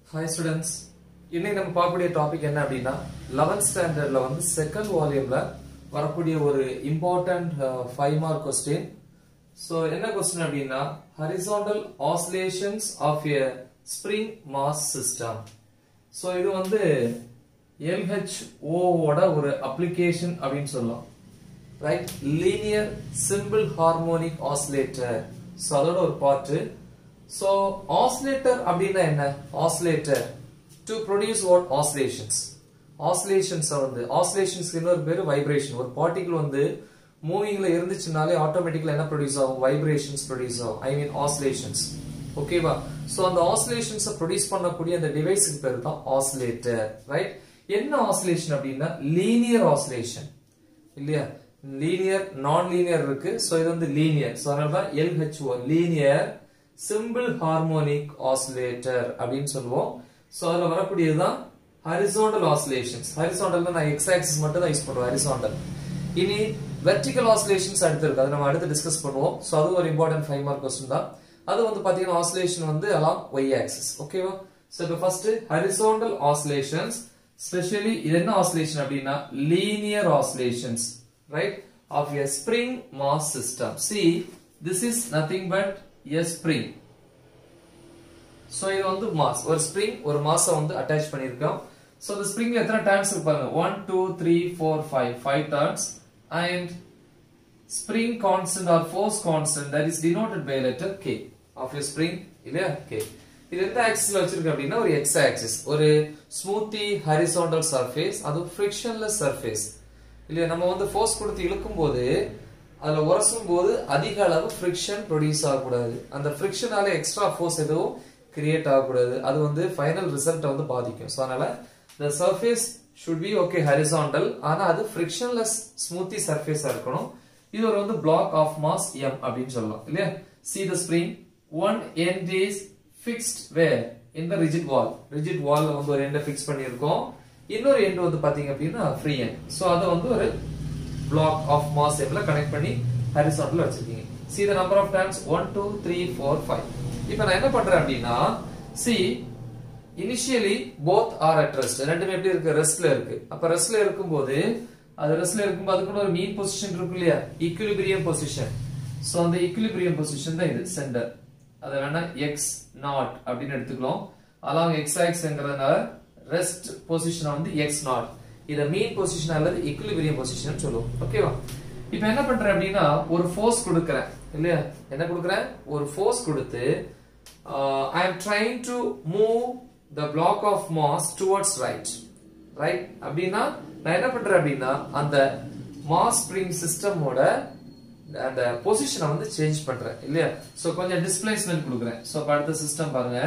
Hi students இன்னைக்கு நம்ம பார்க்கக்கூடிய டாபிக் என்ன அப்படின்னா 11th ஸ்டாண்டர்ட்ல வந்து செகண்ட் வால்யூம்ல வரக்கூடிய ஒரு important five mark question so என்ன கொஸ்டின் அப்படின்னா horizontal oscillations of a spring mass system so இது வந்து எல்ஹெச்ஓவோட ஒரு அப்ளிகேஷன் அப்படின்னு சொல்லலாம் right linear simple harmonic oscillator so அதோட ஒரு பார்ட்டு ஸோ ஆசிலேட்டர் அப்படின்னா என்ன oscillator to produce what oscillations oscillations வந்து ஆசிலேஷன்ஸ்க்கு இன்னொரு பேர் வைப்ரேஷன் ஒரு பார்ட்டிகிள் வந்து மூவிங்ல இருந்துச்சுனாலே ஆட்டோமேட்டிக்கலா என்ன ப்ரொடியூஸ் ஆகும் வைப்ரேஷன்ஸ் ப்ரொடியூஸ் ஆகும் ஐ மீன் ஆசிலேஷன்ஸ் ஓகேவா சோ அந்த ஆசிலேஷன்ஸ் ப்ரொடியூஸ் பண்ணக்கூடிய அந்த டிவைஸுக்கு பேர் தான் ஆசிலேட்டர் ரைட் என்ன ஆசிலேஷன் அப்படின்னா லீனியர் ஆசிலேஷன் இல்லையா லீனியர் நான் லீனியர் இருக்கு சோ இது வந்து லீனியர் சோ அதனால தான் LHO linear simple harmonic oscillator அப்படின்னு சொல்லுவோம் சோ அதுல வரக்கூடியதுதான் ஹரிசாண்டல் ஆசிலேஷன்ஸ் ஹரிசாண்டல் நான் எக்ஸ் ஆக்சிஸ் மட்டும் தான் யூஸ் பண்றோம் ஹரிசாண்டல் இனி வெர்டிகல் ஆசிலேஷன்ஸ் அடுத்து இருக்கு அதை நம்ம அடுத்து டிஸ்கஸ் பண்ணுவோம் சோ அது ஒரு இம்பார்ட்டன்ட் ஃபைவ் மார்க் கொஸ்டின் தான் அது வந்து பாத்தீங்கன்னா ஆசிலேஷன் வந்து அலாம் ஒய் ஆக்சிஸ் ஓகேவா சோ இப்போ ஃபர்ஸ்ட் ஹரிசாண்டல் ஆசிலேஷன்ஸ் ஸ்பெஷலி இது என்ன ஆசிலேஷன் அப்படின்னா linear oscillations right of a spring mass system see this is nothing but a spring so இது வந்து மாஸ் ஒரு ஸ்ப்ரிங் ஒரு மாஸை வந்து அட்டாச் பண்ணிருக்கோம் சோ இந்த ஸ்ப்ரிங்ல எத்தனை டர்ன்ஸ் இருப்பாங்க one two three four five five turns and spring constant or force constant that is denoted by letter K of you spring இல்லையா கே இது எந்த ஆக்சிஸ்ல வச்சிருக்க அப்படின்னா ஒரு எக்ஸ் ஆக்சிஸ் ஒரு ஸ்மூத்தி ஹரிசாண்டல் சர்ஃபேஸ் அது ஃபிரிக்ஷன்லெஸ் சர்ஃபேஸ் இல்லையா நம்ம வந்து ஃபோர்ஸ் கொடுத்து இழுக்கும் போது அதுல உரசும் போது அதிக அளவு ஃபிரிக்ஷன் ப்ரொடியூஸ் ஆகக்கூடாது அந்த ஃபிரிக்ஷனால எக்ஸ்ட்ரா ஃபோர்ஸ் எதுவும் கிரியேட் ஆகக்கூடாது அது வந்து ஃபைனல் ரிசல்ட்டை வந்து பாதிக்கும் ஸோ அதனால the surface should be okay horizontal ஆனா அது ஃபிரிக்ஷன்லெஸ் ஸ்மூத்தி சர்ஃபேஸா இருக்கணும் இது ஒரு வந்து பிளாக் ஆஃப் மாஸ் எம் அப்படின்னு சொல்லலாம் இல்லையா see the spring one end is fixed where in the rigid wall rigid வால்ல வந்து ஒரு எண்டை ஃபிக்ஸ் பண்ணியிருக்கோம் இன்னொரு எண்ட் வந்து பாத்தீங்க அப்படின்னா ஃப்ரீ எண்ட் ஸோ அதை வந்து ஒரு பிளாக் ஆஃப் மாஸ் எம்ல கனெக்ட் பண்ணி ஹரிசாண்டல் வச்சிருக்கீங்க see the number of times one two three four five இப்போ நான் என்ன பண்றேன் அப்படின்னா see initially both are at rest ரெண்டுமே எப்படி இருக்கு ரெஸ்ட்ல இருக்கு அப்ப ரெஸ்ட்ல இருக்கும்போது அது ரெஸ்ட்ல இருக்கும்போது அதுக்குன்னு ஒரு மீன் பொசிஷன் இருக்கு இல்லையா ஈக்குலிபிரியம் பொசிஷன் சோ அந்த ஈக்குலிபிரியம் பொசிஷன் தான் இது சென்டர் அதை வேணா எக்ஸ் நாட் அப்படின்னு எடுத்துக்கலாம் அலாங் எக்ஸ் ஆக்ஸ்ங்கிறதுனால ரெஸ்ட் பொசிஷனை வந்து எக்ஸ் நாட் இத மீன் பொசிஷன் அல்லது ஈக்குலிபிரியம் பொசிஷன் சொல்லுவோம் ஓகேவா இப்போ என்ன பண்றேன் அப்படின்னா ஒரு ஃபோர்ஸ் கொடுக்கறேன் இல்லையா என்ன கொடுக்கறேன் ஒரு ஃபோர்ஸ் கொடுத்து I am trying to move the block of mass towards right right அப்படின்னா நான் என்ன பண்றேன் அப்படின்னா அந்த மாஸ் ஸ்ப்ரிங் சிஸ்டமோட அந்த பொசிஷனை வந்து சேஞ்ச் பண்றேன் இல்லையா சோ கொஞ்சம் டிஸ்பிளேஸ்மெண்ட் கொடுக்குறேன் சோ இப்ப அடுத்த சிஸ்டம் பாருங்க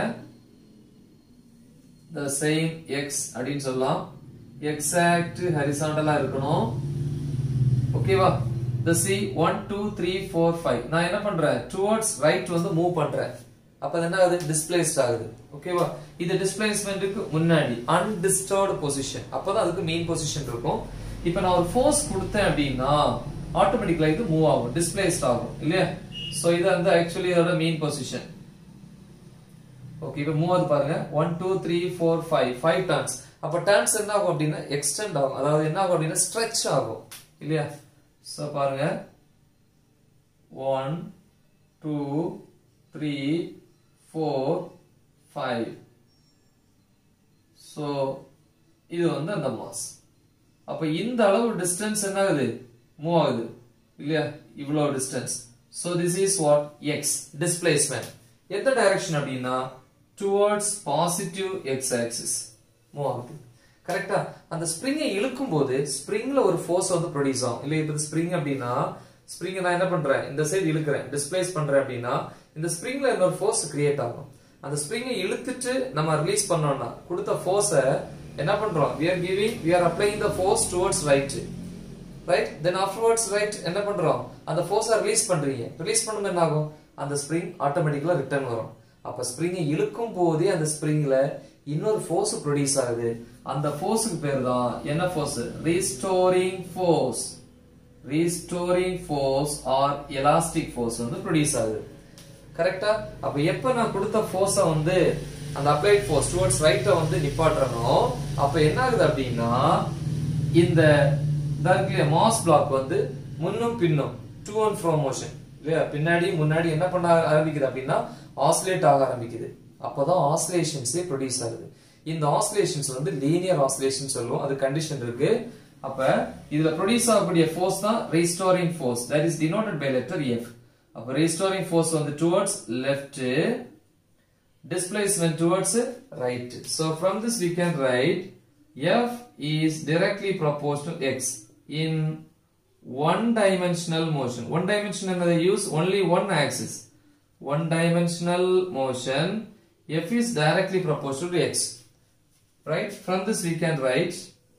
த சேம் எக்ஸ் அப்படின்னு சொல்லலாம் எக்ஸாக்ட் ஹரிசாண்டலா இருக்கணும் ஓகேவா the see one two three four five நான் என்ன பண்றேன் டுவர்ட்ஸ் ரைட் வந்து மூவ் பண்றேன் அப்ப என்ன ஆகுது டிஸ்பிளேஸ்ட் ஆகுது ஓகேவா இது டிஸ்பிளேஸ்மெண்ட்டுக்கு முன்னாடி அன்டிஸ்டர்ப்டு பொசிஷன் அப்பதான் அதுக்கு மெயின் பொசிஷன் இருக்கும் இப்ப நான் ஒரு ஃபோர்ஸ் கொடுத்தேன் அப்படின்னா ஆட்டோமேட்டிக்கலா இது மூவ் ஆகும் டிஸ்பிளேஸ்ட் ஆகும் இல்லையா சோ இது வந்து ஆக்சுவலி இதோட மெயின் பொசிஷன் ஓகே இப்ப மூவ் ஆகுது பாருங்க one two three four five five turns அப்ப டர்ன்ஸ் என்ன ஆகும் அப்படின்னா எக்ஸ்டெண்ட் ஆகும் அதாவது என்ன ஆகும் அப்படின்னா ஸ்ட்ரெச் ஆகும் இல்லையா சோ பாருங்க one two three four five so இது வந்து அந்த மாஸ் அப்ப இந்த அளவு டிஸ்டன்ஸ் என்ன ஆகுது மூவ் ஆகுது இல்லையா இவ்வளவு distance so this is what X displacement எந்த டைரக்ஷன் அப்படின்னா towards positive X axis move ஆகுது கரெக்டா அந்த ஸ்ப்ரிங்கை இழுக்கும் போது ஸ்ப்ரிங்ல ஒரு ஃபோர்ஸ் வந்து ப்ரொடியூஸ் ஆகும் இல்ல இப்ப ஸ்ப்ரிங் அப்படின்னா ஸ்ப்ரிங் நான் என்ன பண்றேன் இந்த சைடு இழுக்கிறேன் டிஸ்பிளேஸ் பண்றேன் அப்படின்னா இந்த ஸ்ப்ரிங்ல இன்னொரு ஃபோர்ஸ் கிரியேட் ஆகும் அந்த ஸ்ப்ரிங்கை இழுத்துட்டு நம்ம ரிலீஸ் பண்ணோம்னா கொடுத்த ஃபோர்ஸை என்ன பண்றோம் we are giving we are applying the force towards right right then afterwards right என்ன பண்றோம் அந்த ஃபோர்ஸை ரிலீஸ் பண்றீங்க ரிலீஸ் பண்ணும்போது என்ன ஆகும் அந்த ஸ்ப்ரிங் ஆட்டோமேட்டிக்கலா ரிட்டர்ன் வரும் அப்ப ஸ்ப்ரிங்கை இழுக்கும் போதே அந்த ஸ்ப்ரிங்ல இன்னொரு ஃபோர்ஸ் ப்ரொடியூஸ் ஆகுது அந்த ஃபோர்ஸுக்கு பேர் தான் என்ன force restoring force restoring force or elastic force வந்து ப்ரொடியூஸ் ஆகுது கரெக்டா அப்ப எப்ப நான் கொடுத்த ஃபோர்ஸ வந்து அந்த அப்ளைட் ஃபோர்ஸ் டுவர்ட்ஸ் ரைட்டை வந்து நிப்பாட்டுறணும் அப்ப என்ன ஆகுது அப்படின்னா இந்த மாஸ் பிளாக் வந்து முன்னும் பின்னும் டூ அண்ட் ஃப்ரோ மோஷன் இல்லையா பின்னாடி முன்னாடி என்ன பண்ண ஆரம்பிக்குது அப்படின்னா ஆசிலேட் ஆக ஆரம்பிக்குது அப்பதான் ஆசிலேஷன்ஸே ப்ரொடியூஸ் ஆகுது இந்த ஆசிலேஷன்ஸ் வந்து லீனியர் ஆசிலேஷன் சொல்லுவோம் அது கண்டிஷன் இருக்கு அப்ப இதுல ப்ரொடியூஸ் ஆகக்கூடிய ஃபோர்ஸ் தான் restoring force that is denoted by letter F அப்ப ரீஸ்டோரிங் ஃபோர்ஸ் வந்து towards left displacement towards right. So from this we can write F is directly proportional to x in one dimensional motion. One dimensional they use only one axis. One dimensional motion F is directly proportional to x. Right? From this we can write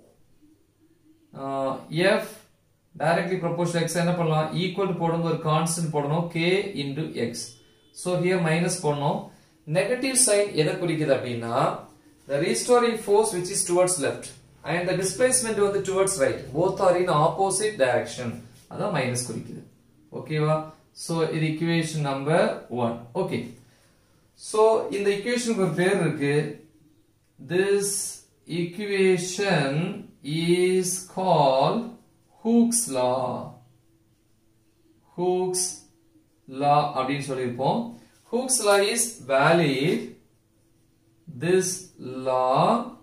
uh, F directly proportional to x என்ன பண்ணலாம் equal to போடுங்க ஒரு constant போடணும் k into x. So here minus போடணும் negative sign எதை குறிக்குது அப்படின்னா the restoring force which is towards left and the displacement வந்து towards right both are in opposite direction அதான் மைனஸ் குறிக்குது ஓகேவா சோ இது equation number one okay so இந்த இக்குவேஷனுக்கு ஒரு பேர் இருக்கு this equation is called Hooke's law Hooke's law அப்படின்னு சொல்லியிருப்போம் Hooke's law is valid. This law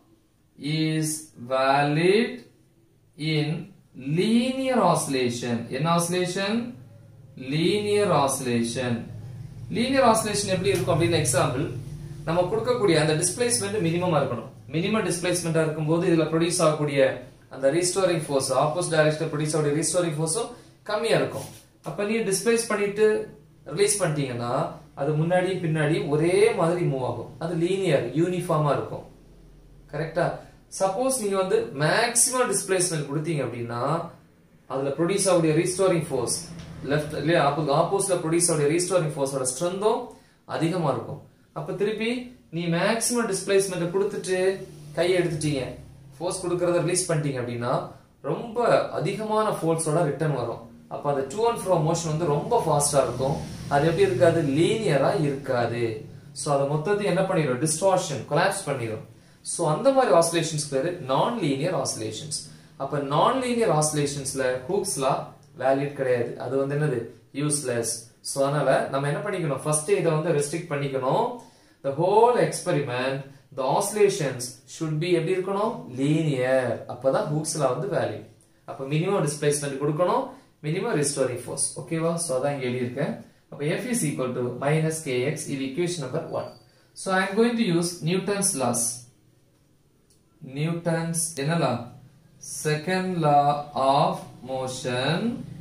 is valid in linear oscillation. In oscillation, linear oscillation. linear oscillation எப்படி இருக்கும் அப்படின்னு எக்ஸாம்பிள் நம்ம கொடுக்கக்கூடிய அந்த டிஸ்பிளேஸ்மெண்ட் மினிமமா இருக்கணும் மினிமம் டிஸ்பிளேஸ்மெண்டா இருக்கும்போது இதுல ப்ரொடியூஸ் ஆகக்கூடிய அந்த restoring force opposite direction produce ஆகக்கூடிய ரீஸ்டோரிங் ஃபோர்ஸும் கம்மியா இருக்கும் அப்ப நீ டிஸ்பிளேஸ் பண்ணிட்டு ரிலீஸ் பண்ணிட்டீங்கன்னா அது முன்னாடி பின்னாடி ஒரே மாதிரி மூவ் ஆகும் அது லீனியர் யூனிஃபார்மா இருக்கும் கரெக்டா சப்போஸ் நீங்க வந்து மேக்ஸிமம் டிஸ்பிளேஸ்மெண்ட் கொடுத்தீங்க அப்படின்னா அதுல ப்ரொடியூஸ் ஆகக்கூடிய ரீஸ்டோரிங் ஃபோர்ஸ் லெஃப்ட் இல்லையா ஆப்போசிட்ல ப்ரொடியூஸ் ஆகக்கூடிய ரீஸ்டோரிங் ஃபோர்ஸோட ஸ்ட்ரென்த்தும் அதிகமா இருக்கும் அப்ப திருப்பி நீ மேக்ஸிமம் டிஸ்பிளேஸ்மெண்ட் கொடுத்துட்டு கையை எடுத்துட்டீங்க ஃபோர்ஸ் கொடுக்கறத ரிலீஸ் பண்ணிட்டீங்க அப்படின்னா ரொம்ப அதிகமான ஃபோர்ஸோட ரிட்டர்ன் வரும் அப்ப அந்த டூ அண்ட் ஃப்ரோ மோஷன் வந்து ரொம்ப ஃபாஸ்டா இருக்கும் அது எப்படி இருக்காது லீனியரா இருக்காது சோ அதை மொத்தத்தையும் என்ன பண்ணிடும் டிஸ்டார்ஷன் கொலாப்ஸ் பண்ணிடும் சோ அந்த மாதிரி ஆசிலேஷன்ஸ் பேரு நான் லீனியர் ஆசிலேஷன்ஸ் அப்ப நான் லீனியர் ஆசிலேஷன்ஸ்ல ஹூக்ஸ்லா வேலிட் கிடையாது அது வந்து என்னது யூஸ்லெஸ் சோ அதனால நம்ம என்ன பண்ணிக்கணும் ஃபர்ஸ்ட் இதை வந்து ரெஸ்ட்ரிக்ட் பண்ணிக்கணும் the whole experiment the oscillations should be எப்படி இருக்கணும் linear அப்பதான் ஹூக்ஸ்லா வந்து வேலிட் அப்ப மினிமம் டிஸ்பிளேஸ்மெண்ட் கொடுக்கணும் மினிமம் ரிஸ்டோரிங் ஃபோர்ஸ் ஓகேவா சோ அதான் இங்க எழுதியிருக்கேன் அப்ப f is equal to minus kx இது equation number 1 so i am going to use newton's laws newton's என்ன law second law of motion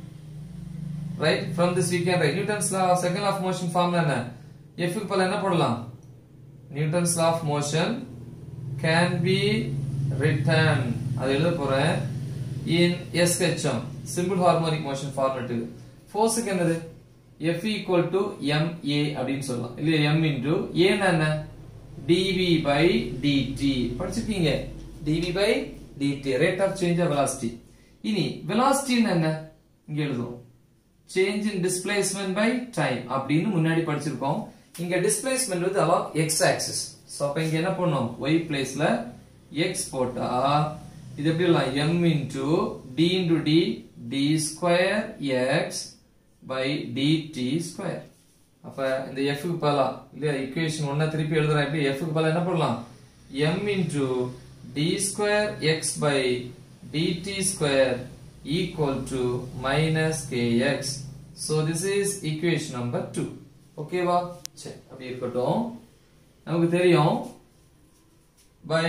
right from this we can write newton's law second law of motion formula என்ன f க்கு பதிலா என்ன போடலாம் newton's law of motion can be written அது எழுத போறேன் in SHM simple harmonic motion format ஃபோர்ஸுக்கு என்னது F equal to ma அப்படின்னு சொல்லலாம் இல்லையா m into a என்ன dv by dt படிச்சிருக்கீங்க dv by dt rate of change of velocity இனி velocity என்ன இங்க எழுதுவோம் change in displacement by time அப்படின்னு முன்னாடி படிச்சிருக்கோம் இங்க displacement வந்து along x axis சோ அப்ப இங்க என்ன பண்ணோம் y பிளேஸ்ல x போட்டா இது எப்படி எல்லாம் m into d into d d square x by dt square அப்ப இந்த f க்கு பதிலா இல்லையா equation ஒண்ண திருப்பி எழுதுறேன் எப்படி f க்கு பதிலா என்ன பண்ணலாம் m into d square x by dt square equal to minus kx so this is equation number 2 ஓகேவா சரி அப்படி இருக்கட்டும் நமக்கு தெரியும் by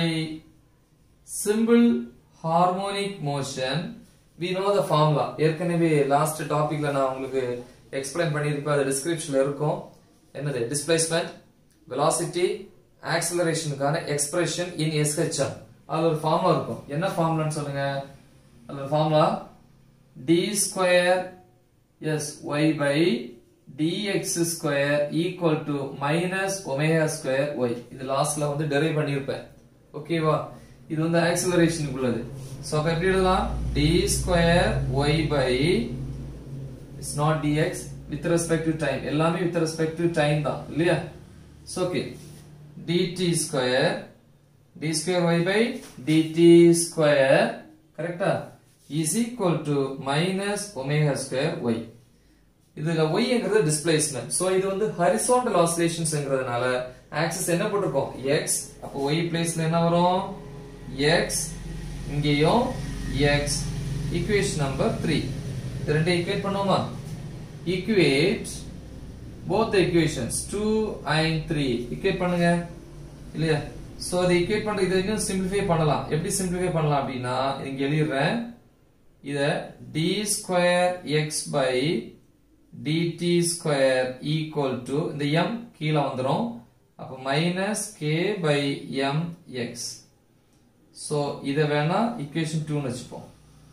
simple harmonic motion we know the formula ஏற்கனவே லாஸ்ட் டாபிக்ல நான் உங்களுக்கு எக்ஸ்பிளைன் பண்ணியிருப்பேன் அது டிஸ்கிரிப்ஷன்ல இருக்கும் என்னது டிஸ்பிளேஸ்மெண்ட் வெலாசிட்டி ஆக்சலரேஷனுக்கான எக்ஸ்பிரஷன் இன் எஸ்ஹெச்எம் அதுல ஒரு ஃபார்முலா இருக்கும் என்ன ஃபார்முலான்னு சொல்லுங்க அதுல ஒரு formula d square s y by dx square equal to minus omega square y இது லாஸ்ட்ல வந்து டெரைவ் பண்ணியிருப்பேன் ஓகேவா இது வந்து ஆக்சலரேஷனுக்கு உள்ளது சோ அப்ப எப்படி எழுதலாம் d square y by it's not dx with respect to time எல்லாமே வித் ரெஸ்பெக்ட் டு டைம் தான் இல்லையா so okay dt square d square y by dt square கரெக்டா is equal to minus omega square y இதுல y ங்கிறது displacement so இது வந்து horizontal oscillationsங்கிறதுனால axis என்ன போட்டிருக்கோம் x அப்போ y பிளேஸ்ல என்ன வரும் x இங்கேயும் x equation number 3 இது ரெண்டு ஈக்குவேட் பண்ணுவோமா equate both the equations 2 and 3 equate பண்ணுங்க இல்லையா சோ அதை equate பண்ற இதை இன்னும் simplify பண்ணலாம் எப்படி simplify பண்ணலாம் அப்படின்னா இங்க எழுதிடுறேன் இத d square x by dt square equal to இந்த m கீழ வந்துரும் அப்ப minus k by m x so இத வேணா equation 2 னு வச்சுப்போம்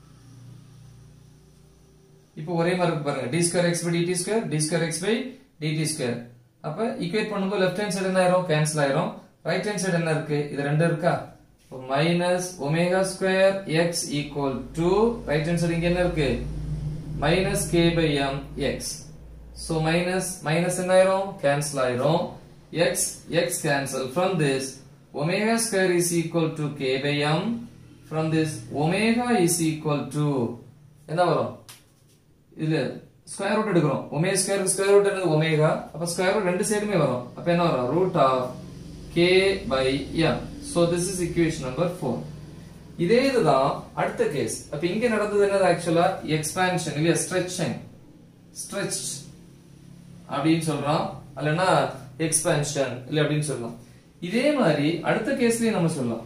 இப்போ ஒரே மாதிரி இருக்கு பாருங்க d square x by dt square d square x by dt square அப்ப ஈக்குவேட் பண்ணும்போது லெஃப்ட் ஹேண்ட் சைடு என்ன ஆயிரும் கேன்சல் ஆயிரும் ரைட் ஹேண்ட் சைடு என்ன இருக்கு இது ரெண்டு இருக்கா minus omega square x equal to right hand side இங்க என்ன இருக்கு minus k by m x so minus minus என்ன ஆயிரும் கேன்சல் ஆயிரும் x x cancel from this omega square is equal to k by m from this omega is equal to என்ன வரும் இதுல square root எடுக்கிறோம் ஒமேகா ஸ்கொயர் ஸ்கொயர் ரூட் என்னது omega அப்ப square root ரெண்டு சைடுமே வரும் அப்ப என்ன வரும் root of K by m so this is equation number four இதே இதுதான் அடுத்த கேஸ் அப்ப இங்க நடந்தது என்னது ஆக்சுவலா எக்ஸ்பான்ஷன் இல்லையா ஸ்ட்ரெச்சிங் ஸ்ட்ரெச் அப்படின்னு சொல்றோம் அல்லனா எக்ஸ்பான்ஷன் இல்ல அப்படின்னு சொல்லலாம் இதே மாதிரி அடுத்த கேஸ்லயும் நம்ம சொல்லலாம்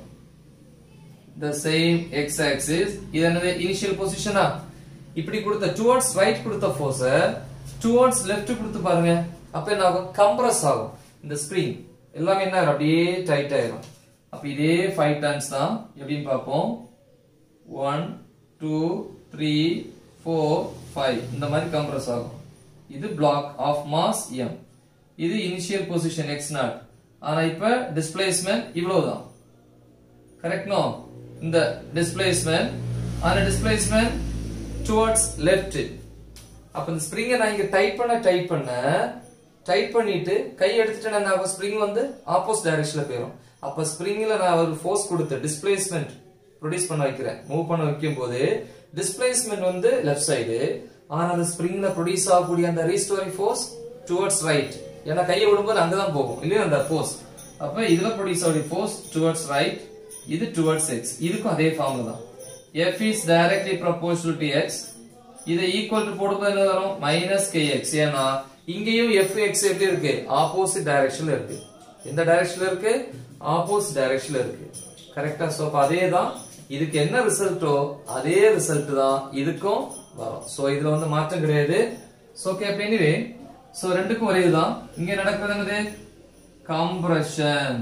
the same x axis இது என்னது இனிஷியல் பொசிஷனா இப்படி கொடுத்த டுவர்ட்ஸ் ரைட் கொடுத்த ஃபோர்ஸ் டுவர்ட்ஸ் லெஃப்ட் கொடுத்து பாருங்க அப்ப என்ன ஆகும் கம்ப்ரஸ் ஆகும் இந்த ஸ்ப்ரிங் எல்லாமே என்ன ஆகும்? அப்படியே டைட் ஆயிரும் அப்ப இதே ஃபைவ் டைம்ஸ் தான் எப்படின்னு பார்ப்போம் one two three four five இந்த மாதிரி கம்ப்ரஸ் ஆகும் இது பிளாக் ஆஃப் மாஸ் எம் இது இனிஷியல் பொசிஷன் எக்ஸ் நாட் ஆனா இப்ப டிஸ்பிளேஸ்மெண்ட் இவ்வளவுதான் கரெக்ட் நோ இந்த டிஸ்பிளேஸ்மெண்ட் ஆன டிஸ்பிளேஸ்மெண்ட் டுவர்ட்ஸ் லெஃப்ட் அப்ப இந்த ஸ்ப்ரிங்கை நான் இங்க டைட் பண்ண டைட் பண்ண டைட் பண்ணிட்டு கை எடுத்துட்டு நான் ஆகும் ஸ்ப்ரிங் வந்து ஆப்போசிட் டைரக்ஷன்ல போயிடும் அப்ப ஸ்ப்ரிங்ல நான் ஒரு ஃபோர்ஸ் கொடுத்து டிஸ்பிளேஸ்மெண்ட் ப்ரொடியூஸ் பண்ண வைக்கிறேன் மூவ் பண்ண வைக்கும் போது டிஸ்பிளேஸ்மெண்ட் வந்து லெஃப்ட் சைடு ஆனா அந்த ஸ்ப்ரிங்ல ப்ரொடியூஸ் ஆகக்கூடிய அந்த ரீஸ்டோரிங் ஃபோர்ஸ் டுவர்ட்ஸ் ரைட் ஏன்னா கையை விடும்போது அங்கதான் போகும் இல்லையா அந்த ஃபோர்ஸ் அப்ப இதுல ப்ரொடியூஸ் ஆகக்கூடிய ஃபோர்ஸ் டுவர்ட்ஸ் ரைட் இது டுவர்ட்ஸ் எக்ஸ் இதுக்கும் அதே ஃபார்முலா தான் f is directly proportional to x இதை ஈக்குவல் டு போடும்போது என்ன வரும் மைனஸ் கே எக்ஸ் ஏன்னா இங்கேயும் எஃப் எக்ஸ் எப்படி இருக்கு ஆப்போசிட் டைரக்ஷன்ல இருக்கு எந்த டைரக்ஷன்ல இருக்கு ஆப்போசிட் டைரக்ஷன்ல இருக்கு கரெக்டா சோ அப்ப அதே தான் இதுக்கு என்ன ரிசல்ட்டோ அதே ரிசல்ட் தான் இதுக்கும் வரும் சோ இதுல வந்து மாற்றம் கிடையாது சோ ஓகே அப்ப எனிவே சோ ரெண்டுக்கும் ஒரே இதுதான் இங்க நடக்கிறது என்னது கம்ப்ரஷன்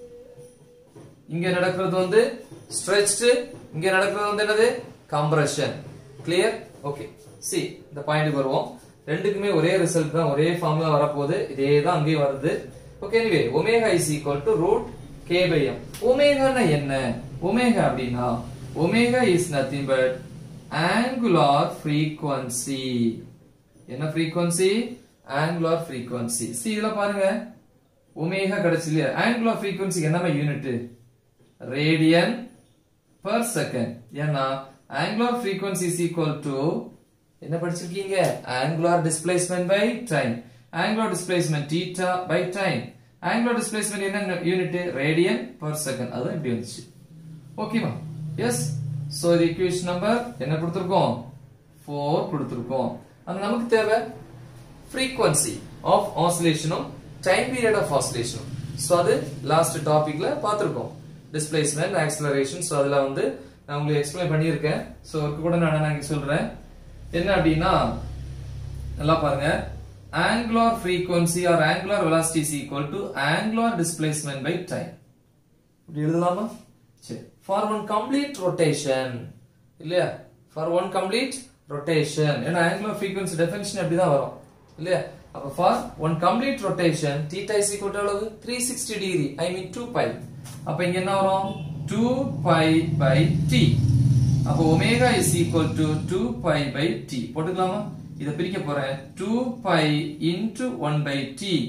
இங்க நடக்கிறது வந்து ஸ்ட்ரெச்டு இங்க நடக்கிறது வந்து என்னது கம்ப்ரஷன் கிளியர் ஓகே சி இந்த பாயிண்ட் வருவோம் ரெண்டுக்குமே ஒரே ரிசல்ட் தான் ஒரே ஃபார்முலா வரப்போகுது இதே தான் அங்கேயும் வருது okay anyway omega is equal to root k by m ஒமேகானா என்ன ஒமேகா அப்படின்னா omega is nothing but angular frequency என்ன ஃப்ரீக்வன்சி ஆங்குலார் ஃப்ரீக்வன்சி சி இதுல பாருங்க ஒமேகா கிடைச்சு இல்லையா ஆங்குலார் ஃப்ரீக்வன்சிக்கு என்னமா யூனிட் ரேடியன் பர் செகண்ட் ஏன்னா angular frequency is equal to என்ன படிச்சிருக்கீங்க angular displacement by time angular displacement theta by time angular displacement என்ன யூனிட் ரேடியன் பர் செகண்ட் அதுதான் இப்படி வந்துச்சு ஓகேவா எஸ் சோ இது ஈக்குவேஷன் நம்பர் என்ன கொடுத்திருக்கோம் 4 கொடுத்திருக்கோம் அது நமக்கு தேவை frequency ஆஃப் ஆசிலேஷனும் டைம் பீரியட் ஆஃப் ஆசிலேஷனும் சோ அது லாஸ்ட் டாபிக்ல பார்த்திருக்கோம் டிஸ்பிளேஸ்மெண்ட் ஆக்சலரேஷன் சோ அதுல வந்து நான் உங்களுக்கு எக்ஸ்பிளைன் பண்ணியிருக்கேன் சோ ஒர்க்கு கூட நான் நான் இங்க சொல்றேன் என்ன அப்படின்னா நல்லா பாருங்க angular frequency or angular velocity is equal to angular displacement by time இப்படி எழுதலாமா சரி for one complete rotation இல்லையா for one complete rotation ஏன்னா angular frequency definition அப்படிதான் வரும் இல்லையா அப்ப for one complete rotation theta is equal to எவ்வளவு 360 degree I mean 2 pi அப்ப இங்க என்ன வரும் 2 pi by t அப்ப omega is equal to 2 pi by t போட்டுக்கலாமா இத பிரிக்க போறேன் 2 pi into 1 by t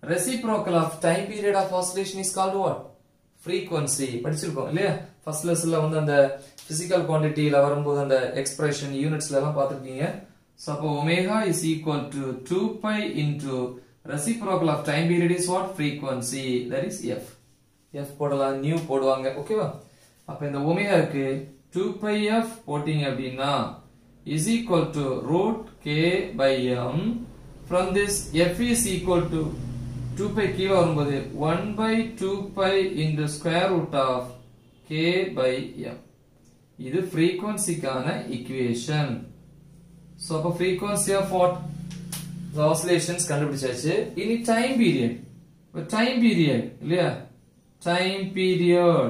reciprocal of time period of oscillation is called what frequency படிச்சிருக்கோம் இல்லையா ஃபர்ஸ்ட் லெசன்ல வந்து அந்த பிசிக்கல் குவாண்டிட்டியில வரும்போது அந்த எக்ஸ்பிரஷன் யூனிட்ஸ்ல எல்லாம் பார்த்திருக்கீங்க so அப்போ omega is equal to two pi into reciprocal of time period is what frequency that is f f போடலாம் நியூ போடுவாங்க ஓகேவா அப்ப இந்த ஒமேகா இருக்கு 2 pi f போட்டீங்க அப்படின்னா is equal to root k by m from this f is equal to 2 pi கீழே வரும்போது 1 by 2 pi into square root of k by m இது frequencyக்கான equation so அப்ப frequency of what the oscillations கண்டுபிடிச்சாச்சு இனி time period இப்ப time period இல்லையா time period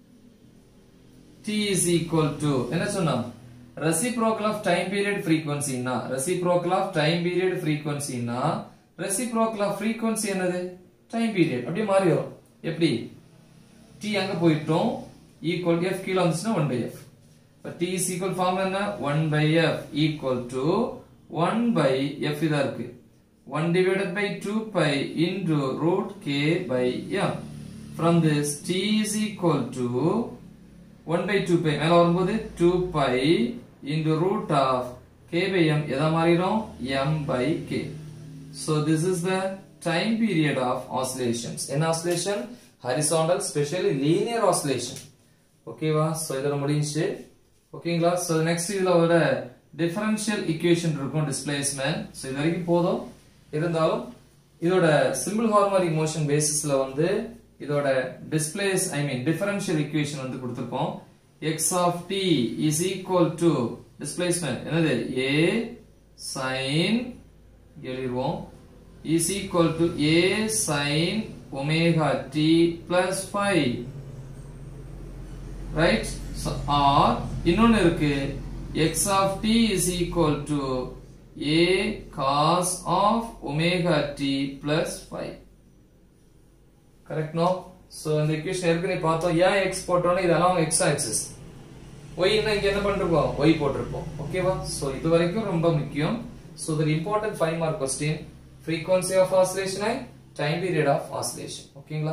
t is equal to என்ன சொன்னோம் reciprocal of time period frequency னா reciprocal of time period frequency னா reciprocal of frequency என்னது time period அப்படியே மாறி வரும் எப்படி t அங்க போயிட்டோம் equal f கீழ வந்துச்சுன்னா 1 by f இப்ப t is equal form என்ன 1 by f equal to 1 by f இதா இருக்கு 1 divided by 2 pi into root k by m from this t is equal to 1 by 2 pi மேல வரும்போது 2 pi into root of k by m எதா மாறிடும் m by k so this is the time period of oscillations என்ன oscillation horizontal especially linear oscillation ஓகேவா so இதோட முடிஞ்சுச்சு ஓகேங்களா so next இதுல ஒரு டிஃபரன்ஷியல் ஈக்குவேஷன் இருக்கும் டிஸ்பிளேஸ்மென்ட் சோ இது வரைக்கும் போதும் இருந்தாலும் இதோட சிம்பிள் ஹார்மோனிக் மோஷன் பேசிஸ்ல வந்து இதோட displace I mean differential equation வந்து கொடுத்திருப்போம் x of t is equal to displacement என்னது a sin எழுதிருவோம் is equal to a sin omega t plus phi right so or இன்னொன்னு இருக்கு x of t is equal to a cos of omega t plus phi correct no so இந்த equation ஏற்கனவே பார்த்தோம் ஏன் X போட்டோம்னா இதெல்லாம் X axis Y இங்க என்ன பண்ணிருப்போம் ஒய் போட்டிருப்போம் ஓகேவா சோ இது வரைக்கும் ரொம்ப முக்கியம் so the important five mark question frequency of oscillation and time period of oscillation ஓகேங்களா